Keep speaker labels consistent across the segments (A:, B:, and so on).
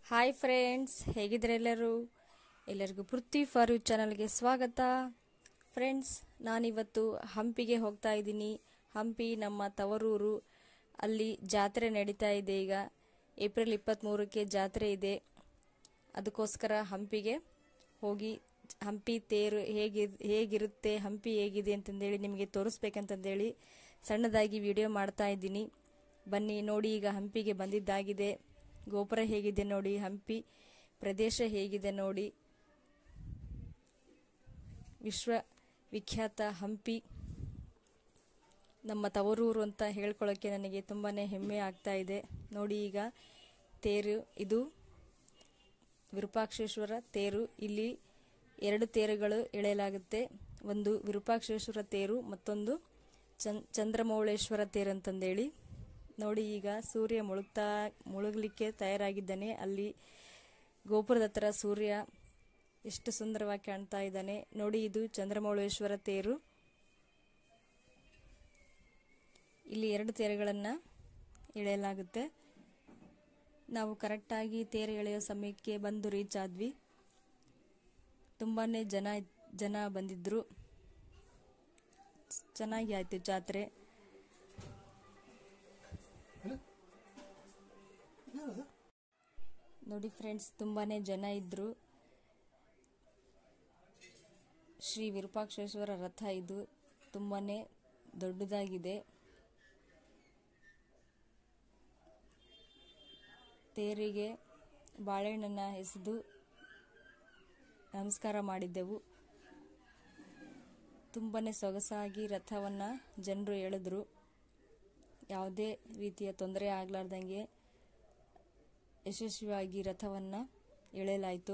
A: hi friends ಹೇಗಿದ್ರೆ ಎಲ್ಲರೂ ಎಲ್ಲರಿಗೂ ಪೃಥ್ವಿ for ಚಾನಲ್ಗೆ ಸ್ವಾಗತ ಫ್ರೆಂಡ್ಸ್ ನಾನಿವತ್ತು ಹಂಪಿಗೆ ಹೋಗ್ತಾ ಇದ್ದೀನಿ ಹಂಪಿ ನಮ್ಮ ತವರೂರು ಅಲ್ಲಿ ಜಾತ್ರೆ ನಡೀತಾ ಇದೆ ಈಗ ಏಪ್ರಿಲ್ ಇಪ್ಪತ್ತ್ಮೂರಕ್ಕೆ ಜಾತ್ರೆ ಇದೆ ಅದಕ್ಕೋಸ್ಕರ ಹಂಪಿಗೆ ಹೋಗಿ ಹಂಪಿ ತೇರು ಹೇಗಿ ಹೇಗಿರುತ್ತೆ ಹಂಪಿ ಹೇಗಿದೆ ಅಂತಂದೇಳಿ ನಿಮಗೆ ತೋರಿಸ್ಬೇಕಂತಂದೇಳಿ ಸಣ್ಣದಾಗಿ ವಿಡಿಯೋ ಮಾಡ್ತಾ ಇದ್ದೀನಿ ಬನ್ನಿ ನೋಡಿ ಈಗ ಹಂಪಿಗೆ ಬಂದಿದ್ದಾಗಿದೆ ಗೋಪುರ ಹೇಗಿದೆ ನೋಡಿ ಹಂಪಿ ಪ್ರದೇಶ ಹೇಗಿದೆ ನೋಡಿ ವಿಶ್ವ ವಿಖ್ಯಾತ ಹಂಪಿ ನಮ್ಮ ತವರೂರು ಅಂತ ಹೇಳ್ಕೊಳ್ಳೋಕ್ಕೆ ನನಗೆ ತುಂಬಾ ಹೆಮ್ಮೆ ಆಗ್ತಾ ಇದೆ ನೋಡಿ ಈಗ ತೇರು ಇದು ವಿರೂಪಾಕ್ಷೇಶ್ವರ ತೇರು ಇಲ್ಲಿ ಎರಡು ತೇರುಗಳು ಎಳೆಯಲಾಗುತ್ತೆ ಒಂದು ವಿರೂಪಾಕ್ಷೇಶ್ವರ ತೇರು ಮತ್ತೊಂದು ಚನ್ ಚಂದ್ರಮೌಳೇಶ್ವರ ತೇರು ಅಂತಂದೇಳಿ ನೋಡಿ ಈಗ ಸೂರ್ಯ ಮುಳುಗ್ತಾ ಮುಳುಗಲಿಕ್ಕೆ ತಯಾರಾಗಿದ್ದಾನೆ ಅಲ್ಲಿ ಗೋಪುರದ ಹತ್ರ ಸೂರ್ಯ ಎಷ್ಟು ಸುಂದರವಾಗಿ ಕಾಣ್ತಾ ಇದ್ದಾನೆ ನೋಡಿ ಇದು ಚಂದ್ರಮೌಳೇಶ್ವರ ತೇರು ಇಲ್ಲಿ ಎರಡು ತೇರುಗಳನ್ನು ಎಳೆಯಲಾಗುತ್ತೆ ನಾವು ಕರೆಕ್ಟಾಗಿ ತೇರು ಎಳೆಯೋ ಸಮಯಕ್ಕೆ ಬಂದು ರೀಚ್ ಆದ್ವಿ ತುಂಬಾ ಜನ ಜನ ಬಂದಿದ್ದರು ಚೆನ್ನಾಗಿ ಆಯಿತು ಜಾತ್ರೆ ನೋಡಿ ಫ್ರೆಂಡ್ಸ್ ತುಂಬಾ ಜನ ಇದ್ದರು ಶ್ರೀ ವಿರೂಪಾಕ್ಷೇಶ್ವರ ರಥ ಇದು ತುಂಬಾ ದೊಡ್ಡದಾಗಿದೆ ತೇರಿಗೆ ಬಾಳೆಹಣ್ಣನ್ನು ಎಸೆದು ನಮಸ್ಕಾರ ಮಾಡಿದ್ದೆವು ತುಂಬಾ ಸೊಗಸಾಗಿ ರಥವನ್ನು ಜನರು ಎಳೆದ್ರು ಯಾವುದೇ ರೀತಿಯ ತೊಂದರೆ ಆಗಲಾರ್ದಂಗೆ ಯಶಸ್ವಿಯಾಗಿ ರಥವನ್ನು ಎಳೆಯಲಾಯಿತು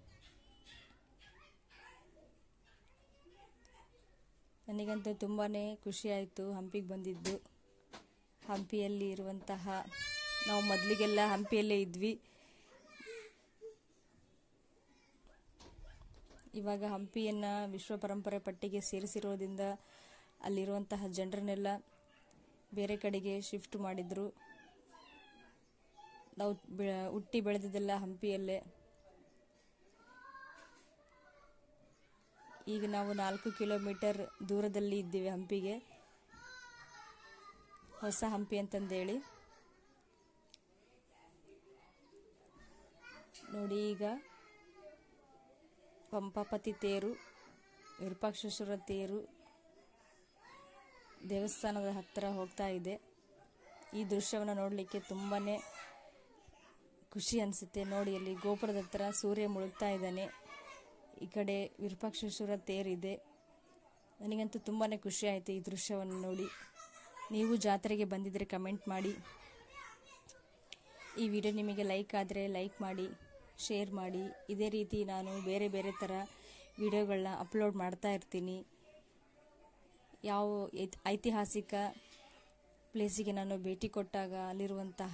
A: ನನಗಂತೂ ತುಂಬಾ ಖುಷಿಯಾಯಿತು ಹಂಪಿಗೆ ಬಂದಿದ್ದು ಹಂಪಿಯಲ್ಲಿ ಇರುವಂತಹ ನಾವು ಮೊದಲಿಗೆಲ್ಲ ಹಂಪಿಯಲ್ಲೇ ಇದ್ವಿ ಇವಾಗ ಹಂಪಿಯನ್ನು ವಿಶ್ವ ಪರಂಪರೆ ಪಟ್ಟಿಗೆ ಸೇರಿಸಿರೋದ್ರಿಂದ ಅಲ್ಲಿರುವಂತಹ ಜನರನ್ನೆಲ್ಲ ಬೇರೆ ಕಡೆಗೆ ಶಿಫ್ಟ್ ಮಾಡಿದ್ರು ನಾವು ಹುಟ್ಟಿ ಬೆಳೆದಿದ್ದೆಲ್ಲ ಹಂಪಿಯಲ್ಲೇ ಈಗ ನಾವು ನಾಲ್ಕು ಕಿಲೋಮೀಟರ್ ದೂರದಲ್ಲಿ ಇದ್ದೀವಿ ಹಂಪಿಗೆ ಹೊಸ ಹಂಪಿ ಅಂತಂದೇಳಿ ನೋಡಿ ಈಗ ಪಂಪಾಪತಿ ತೇರು ವಿರೂಪಾಕ್ಷೇಶ್ವರ ತೇರು ದೇವಸ್ಥಾನದ ಹತ್ತಿರ ಹೋಗ್ತಾ ಇದೆ ಈ ದೃಶ್ಯವನ್ನು ನೋಡಲಿಕ್ಕೆ ತುಂಬಾ ಖುಷಿ ಅನಿಸುತ್ತೆ ನೋಡಿ ಅಲ್ಲಿ ಗೋಪುರದ ಹತ್ರ ಸೂರ್ಯ ಮುಳುಗ್ತಾ ಇದ್ದಾನೆ ಈ ಕಡೆ ವಿರೂಪಾಕ್ಷೇಶ್ವರ ತೇರಿದೆ ನನಗಂತೂ ತುಂಬಾ ಖುಷಿ ಆಯಿತು ಈ ದೃಶ್ಯವನ್ನು ನೋಡಿ ನೀವು ಜಾತ್ರೆಗೆ ಬಂದಿದ್ದರೆ ಕಮೆಂಟ್ ಮಾಡಿ ಈ ವಿಡಿಯೋ ನಿಮಗೆ ಲೈಕ್ ಆದರೆ ಲೈಕ್ ಮಾಡಿ ಶೇರ್ ಮಾಡಿ ಇದೇ ರೀತಿ ನಾನು ಬೇರೆ ಬೇರೆ ಥರ ವಿಡಿಯೋಗಳನ್ನ ಅಪ್ಲೋಡ್ ಮಾಡ್ತಾ ಇರ್ತೀನಿ ಯಾವ ಐತಿಹಾಸಿಕ ಪ್ಲೇಸಿಗೆ ನಾನು ಭೇಟಿ ಕೊಟ್ಟಾಗ ಅಲ್ಲಿರುವಂತಹ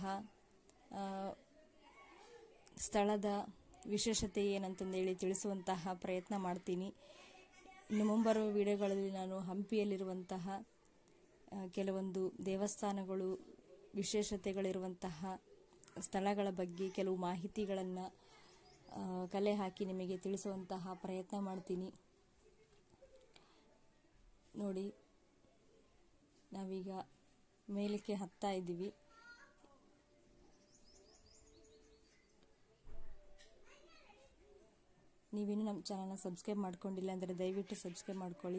A: ಸ್ಥಳದ ವಿಶೇಷತೆ ಏನಂತಂದೇಳಿ ತಿಳಿಸುವಂತಹ ಪ್ರಯತ್ನ ಮಾಡ್ತೀನಿ ಇನ್ನು ಮುಂಬರುವ ವಿಡಿಯೋಗಳಲ್ಲಿ ನಾನು ಹಂಪಿಯಲ್ಲಿರುವಂತಹ ಕೆಲವೊಂದು ದೇವಸ್ಥಾನಗಳು ವಿಶೇಷತೆಗಳಿರುವಂತಹ ಸ್ಥಳಗಳ ಬಗ್ಗೆ ಕೆಲವು ಮಾಹಿತಿಗಳನ್ನು ಕಲೆ ಹಾಕಿ ನಿಮಗೆ ತಿಳಿಸುವಂತಹ ಪ್ರಯತ್ನ ಮಾಡ್ತೀನಿ ನೋಡಿ ನಾವೀಗ ಮೇಲಕ್ಕೆ ಹತ್ತಾ ಇದ್ದೀವಿ ನೀವಿನ್ನೂ ನಮ್ಮ ಚಾನಲ್ನ ಸಬ್ಸ್ಕ್ರೈಬ್ ಮಾಡ್ಕೊಂಡಿಲ್ಲ ಅಂದರೆ ದಯವಿಟ್ಟು ಸಬ್ಸ್ಕ್ರೈಬ್ ಮಾಡ್ಕೊಳ್ಳಿ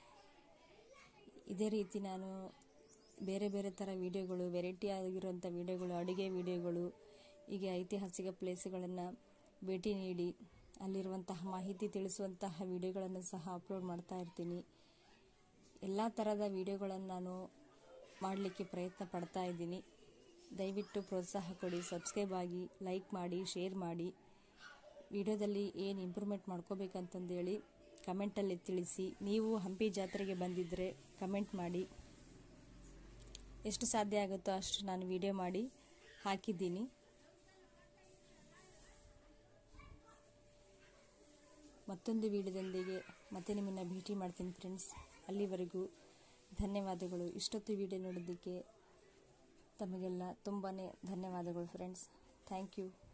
A: ಇದೇ ರೀತಿ ನಾನು ಬೇರೆ ಬೇರೆ ಥರ ವಿಡಿಯೋಗಳು ವೆರೈಟಿ ಆಗಿರುವಂಥ ವಿಡಿಯೋಗಳು ಅಡುಗೆ ವಿಡಿಯೋಗಳು ಹೀಗೆ ಐತಿಹಾಸಿಕ ಪ್ಲೇಸ್ಗಳನ್ನು ಭೇಟಿ ನೀಡಿ ಅಲ್ಲಿರುವಂತಹ ಮಾಹಿತಿ ತಿಳಿಸುವಂತಹ ವಿಡಿಯೋಗಳನ್ನು ಸಹ ಅಪ್ಲೋಡ್ ಮಾಡ್ತಾ ಇರ್ತೀನಿ ಎಲ್ಲ ಥರದ ವಿಡಿಯೋಗಳನ್ನು ನಾನು ಮಾಡಲಿಕ್ಕೆ ಪ್ರಯತ್ನ ಪಡ್ತಾ ಇದ್ದೀನಿ ದಯವಿಟ್ಟು ಪ್ರೋತ್ಸಾಹ ಕೊಡಿ ಸಬ್ಸ್ಕ್ರೈಬ್ ಆಗಿ ಲೈಕ್ ಮಾಡಿ ಶೇರ್ ಮಾಡಿ ವಿಡಿಯೋದಲ್ಲಿ ಏನು ಇಂಪ್ರೂವ್ಮೆಂಟ್ ಮಾಡ್ಕೋಬೇಕಂತಂದೇಳಿ ಕಮೆಂಟಲ್ಲಿ ತಿಳಿಸಿ ನೀವು ಹಂಪಿ ಜಾತ್ರೆಗೆ ಬಂದಿದ್ದರೆ ಕಮೆಂಟ್ ಮಾಡಿ ಎಷ್ಟು ಸಾಧ್ಯ ಆಗುತ್ತೋ ಅಷ್ಟು ನಾನು ವಿಡಿಯೋ ಮಾಡಿ ಹಾಕಿದ್ದೀನಿ ಮತ್ತೊಂದು ವಿಡಿಯೋದೊಂದಿಗೆ ಮತ್ತೆ ನಿಮ್ಮನ್ನು ಭೇಟಿ ಮಾಡ್ತೀನಿ ಫ್ರೆಂಡ್ಸ್ ಅಲ್ಲಿವರೆಗೂ ಧನ್ಯವಾದಗಳು ಇಷ್ಟೊತ್ತು ವಿಡಿಯೋ ನೋಡೋದಕ್ಕೆ ತಮಗೆಲ್ಲ ತುಂಬಾ ಧನ್ಯವಾದಗಳು ಫ್ರೆಂಡ್ಸ್ ಥ್ಯಾಂಕ್ ಯು